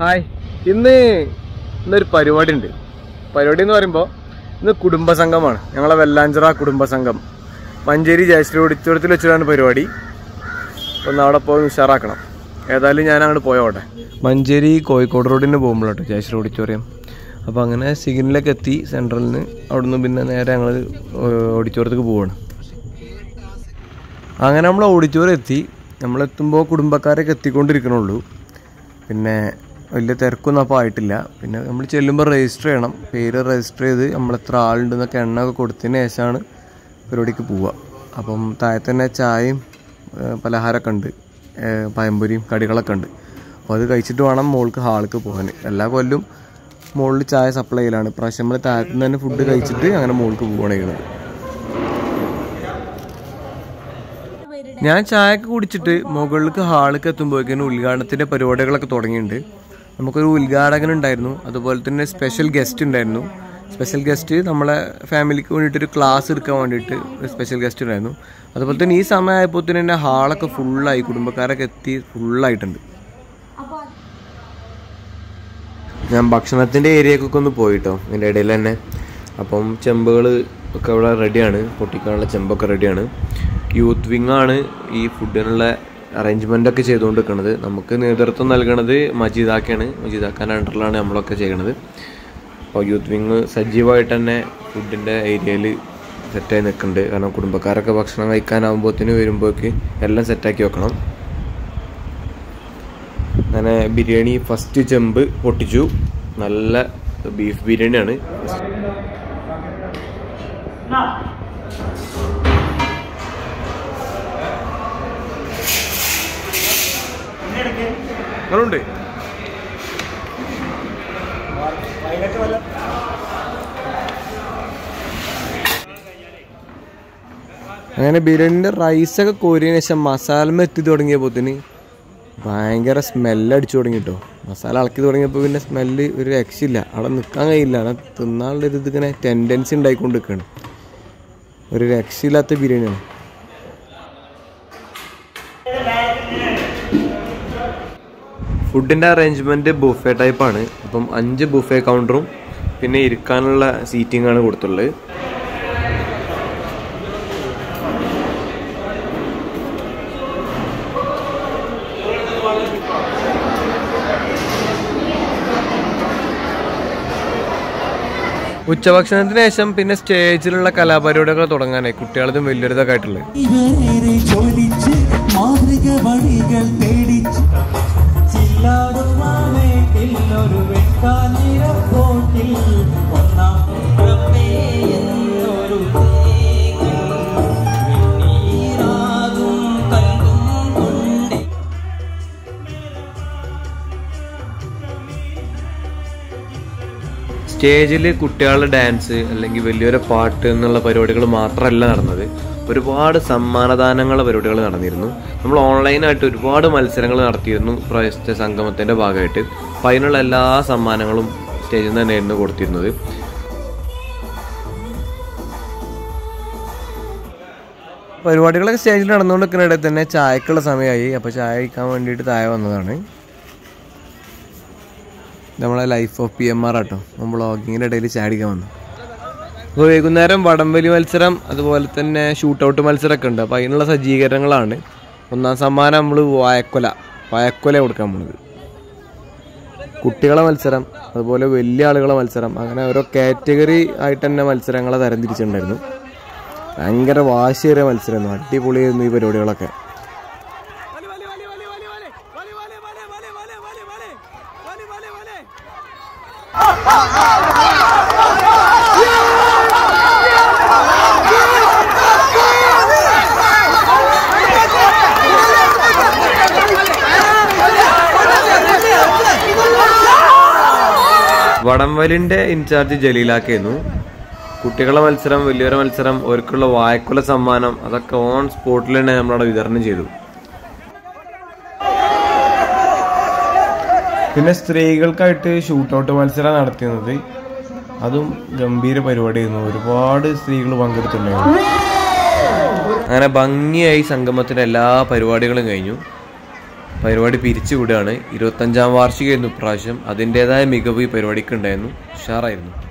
hi ഇന്ന് ഇന്നൊരു പരിപാടി ഉണ്ട് പരിപാടി എന്ന് പറയുമ്പോൾ ഇന്ന് കുടുംബസംഘമാണ് ഞങ്ങളെ വെല്ലാഞ്ചിറ കുടുംബസംഘം മഞ്ചേരി ജയശ്രീ ഓഡിറ്റോറിയത്തിൽ വെച്ചിട്ടാണ് പരിപാടി അപ്പോൾ ഒന്ന് അവിടെ പോയി ഉഷാറാക്കണം ഏതായാലും ഞാൻ അങ്ങോട്ട് പോയോട്ടെ മഞ്ചേരി കോഴിക്കോട് റോഡിന് പോകുമ്പോഴാട്ടോ ജയശ്രീ ഓഡിറ്റോറിയം അപ്പോൾ അങ്ങനെ സിഗ്നലിലേക്ക് എത്തി സെൻട്രലിൽ നിന്ന് അവിടെ നിന്ന് പിന്നെ നേരെ ഞങ്ങൾ ഓഡിറ്റോറിയത്തേക്ക് പോവാണ് അങ്ങനെ നമ്മൾ ഓഡിറ്റോറിയം എത്തി നമ്മളെത്തുമ്പോൾ കുടുംബക്കാരൊക്കെ എത്തിക്കൊണ്ടിരിക്കണുള്ളൂ പിന്നെ വലിയ തിരക്കൊന്നും അപ്പോൾ ആയിട്ടില്ല പിന്നെ നമ്മൾ ചെല്ലുമ്പോൾ രജിസ്റ്റർ ചെയ്യണം പേര് രജിസ്റ്റർ ചെയ്ത് നമ്മൾ എത്ര ആളുണ്ടെന്നൊക്കെ എണ്ണ ഒക്കെ കൊടുത്തതിന് ശേഷമാണ് പരിപാടിക്ക് പോവുക അപ്പം താഴെ തന്നെ ചായയും ഏഹ്, പലഹാരമൊക്കെ ഉണ്ട് ഏഹ്, പഴംപൊരിയും കടികളൊക്കെ ഉണ്ട് അപ്പോൾ അത് കഴിച്ചിട്ട് വേണം മോൾക്ക് ഹാൾക്ക് പോകാൻ എല്ലാ കൊല്ലും മുകളിൽ ചായ സപ്ലൈ ചെയ്യലാണ് ഇപ്രാവശ്യം നമ്മൾ താഴത്തു നിന്ന് തന്നെ ഫുഡ് കഴിച്ചിട്ട് അങ്ങനെ മുകളിലേക്ക് പോവുകയാണ് ചെയ്യുന്നത് ഞാൻ ചായക്ക് കുടിച്ചിട്ട് മുകളിലേക്ക് ഹാളിലേക്ക് എത്തുമ്പോഴേക്കും ഉദ്ഘാടനത്തിന്റെ പരിപാടികളൊക്കെ തുടങ്ങിയിട്ടുണ്ട് നമുക്കൊരു ഉദ്ഘാടകൻ ഉണ്ടായിരുന്നു അതുപോലെ തന്നെ സ്പെഷ്യൽ ഗസ്റ്റ് ഉണ്ടായിരുന്നു സ്പെഷ്യൽ ഗസ്റ്റ് നമ്മളെ ഫാമിലിക്ക് വേണ്ടിയിട്ട് ഒരു ക്ലാസ് എടുക്കാൻ വേണ്ടിയിട്ട് ഒരു സ്പെഷ്യൽ ഗസ്റ്റ് ഉണ്ടായിരുന്നു അതുപോലെ തന്നെ ഈ സമയമായപ്പോൾ തന്നെ ഹാളൊക്കെ ഫുള്ളായി കുടുംബക്കാരൊക്കെ എത്തി ഫുള്ളായിട്ടുണ്ട് ഞാൻ ഭക്ഷണത്തിൻ്റെ ഏരിയക്കൊക്കെ ഒന്ന് പോയിട്ടോ ഇതിൻ്റെ ഇടയിൽ തന്നെ അപ്പം ചെമ്പുകൾ ഒക്കെ ഇവിടെ റെഡിയാണ് പൊട്ടിക്കാനുള്ള ചെമ്പൊക്കെ റെഡിയാണ് യൂത്ത് വിങ് ആണ് ഈ ഫുഡിനുള്ള അറേഞ്ച്മെൻ്റ് ഒക്കെ ചെയ്തുകൊണ്ട് നിൽക്കുന്നത് നമുക്ക് നേതൃത്വം നൽകണത് മജീദാക്കാണ് മജീദാക്കാൻ്റെ അണ്ടറിലാണ് നമ്മളൊക്കെ ചെയ്യണത് അപ്പോൾ യൂത്ത് വിങ് സജീവമായിട്ട് തന്നെ ഫുഡിൻ്റെ ഏരിയയിൽ സെറ്റായി നിൽക്കുന്നുണ്ട് കാരണം കുടുംബക്കാരൊക്കെ ഭക്ഷണം കഴിക്കാനാകുമ്പോഴത്തേന് വരുമ്പോഴേക്ക് എല്ലാം സെറ്റാക്കി വെക്കണം അങ്ങനെ ബിരിയാണി ഫസ്റ്റ് ചെമ്പ് പൊട്ടിച്ചു നല്ല ബീഫ് ബിരിയാണിയാണ് നിങ്ങളുണ്ട് അങ്ങനെ ബിരിയാണിന്റെ റൈസൊക്കെ കോരിയതിനു ശേഷം മസാലമ എത്തി തുടങ്ങിയപ്പോത്തിന് ഭയങ്കര സ്മെല്ല് അടിച്ചു തുടങ്ങി കേട്ടോ മസാല ഇളക്കി തുടങ്ങിയപ്പോൾ പിന്നെ സ്മെല്ല് ഒരു രക്ഷയില്ല അവിടെ നിൽക്കാൻ കഴിയില്ല അവിടെ തിന്നാനുള്ള ഒരു ഇതിങ്ങനെ ടെൻഡൻസി ഉണ്ടായിക്കൊണ്ട് നിൽക്കുകയാണ് ഒരു രക്ഷയില്ലാത്ത ബിരിയാണിയാണ് ഫുഡിൻ്റെ അറേഞ്ച്മെൻറ്റ് ബുഫേ ടൈപ്പാണ് അപ്പം അഞ്ച് ബുഫേ കൗണ്ടറും പിന്നെ ഇരിക്കാനുള്ള സീറ്റിംഗ് ആണ് കൊടുത്തുള്ളത് ഉച്ചഭക്ഷണത്തിന് ശേഷം പിന്നെ സ്റ്റേജിലുള്ള കലാപരിപാടികൾ തുടങ്ങാനായി കുട്ടികളതും വലിയൊരിതൊക്കെ ആയിട്ടുള്ളത് ഇവരേറെ ചോദിച്ച് മാതൃക വഴികൾ പേടിച്ച് ചില്ലാടുവാനേക്കില്ലൊരു വെക്കാനിരപ്പോട്ടിൽ ഒന്നാം പുറമേ എന്നൊരു തേങ്ങൽ വെണ്ണീറാകും കൽവും കൊണ്ടേ സ്റ്റേജിൽ കുട്ടികളുടെ ഡാൻസ് അല്ലെങ്കിൽ വലിയൊരു പാട്ട് എന്നുള്ള പരിപാടികൾ മാത്രമല്ല നടന്നത് ഒരുപാട് സമ്മാനദാനങ്ങളുടെ പരിപാടികൾ നടന്നിരുന്നു നമ്മൾ ഓൺലൈനായിട്ട് ഒരുപാട് മത്സരങ്ങൾ നടത്തിയിരുന്നു പ്രാവശ്യത്തെ സംഗമത്തിൻ്റെ ഭാഗമായിട്ട് അപ്പം അതിനുള്ള എല്ലാ സമ്മാനങ്ങളും സ്റ്റേജിൽ നിന്ന് തന്നെയായിരുന്നു കൊടുത്തിരുന്നത് പരിപാടികളൊക്കെ സ്റ്റേജിൽ നടന്നുകൊണ്ടിരിക്കുന്നിടയിൽ തന്നെ ചായക്കുള്ള സമയമായി അപ്പോൾ ചായ കഴിക്കാൻ വേണ്ടിയിട്ട് താഴെ വന്നതാണ് നമ്മളെ life of P M R auto നമ്മൾ ബ്ലോഗിങ്ങിൻ്റെ ഇടയിൽ ചാടിക്കാൻ വന്നു അപ്പോൾ വൈകുന്നേരം വടംവലി മത്സരം അതുപോലെ തന്നെ ഷൂട്ട് ഔട്ട് മത്സരമൊക്കെ ഉണ്ട് അപ്പോൾ അതിനുള്ള സജ്ജീകരണങ്ങളാണ് ഒന്നാം സമ്മാനം നമ്മൾ വായക്കൊല വായക്കൊല കൊടുക്കാൻ പോണത് കുട്ടികളെ മത്സരം അതുപോലെ വലിയ ആളുകളെ മത്സരം അങ്ങനെ ഓരോ കാറ്റഗറി ആയിട്ട് തന്നെ മത്സരങ്ങളെ തരംതിരിച്ചിട്ടുണ്ടായിരുന്നു ഭയങ്കര വാശിയേറിയ മത്സരമായിരുന്നു അടിപൊളിയായിരുന്നു ഈ പരിപാടികളൊക്കെ വടംവലിന്റെ ഇൻചാർജ് ജലീലാക്കായിരുന്നു കുട്ടികളെ മത്സരം വലിയൊരു മത്സരം അവർക്കുള്ള വായക്കുല സമ്മാനം അതൊക്കെ ഓൺ സ്പോട്ടിൽ തന്നെ നമ്മളവിടെ വിതരണം ചെയ്തു പിന്നെ സ്ത്രീകൾക്കായിട്ട് ഷൂട്ട് ഔട്ട് മത്സരം നടത്തിയത് അതും ഗംഭീര പരിപാടിയായിരുന്നു ഒരുപാട് സ്ത്രീകൾ പങ്കെടുത്തിട്ടുണ്ടായിരുന്നു അങ്ങനെ ഭംഗിയായി സംഗമത്തിന്റെ എല്ലാ പരിപാടികളും കഴിഞ്ഞു പരിപാടി പിരിച്ചുവിടുകയാണ് ഇരുപത്തഞ്ചാം വാർഷികമായിരുന്നു ഇപ്രാവശ്യം അതിൻ്റെതായ മികവ് ഈ പരിപാടിക്ക് ഉണ്ടായിരുന്നു ഉഷാറായിരുന്നു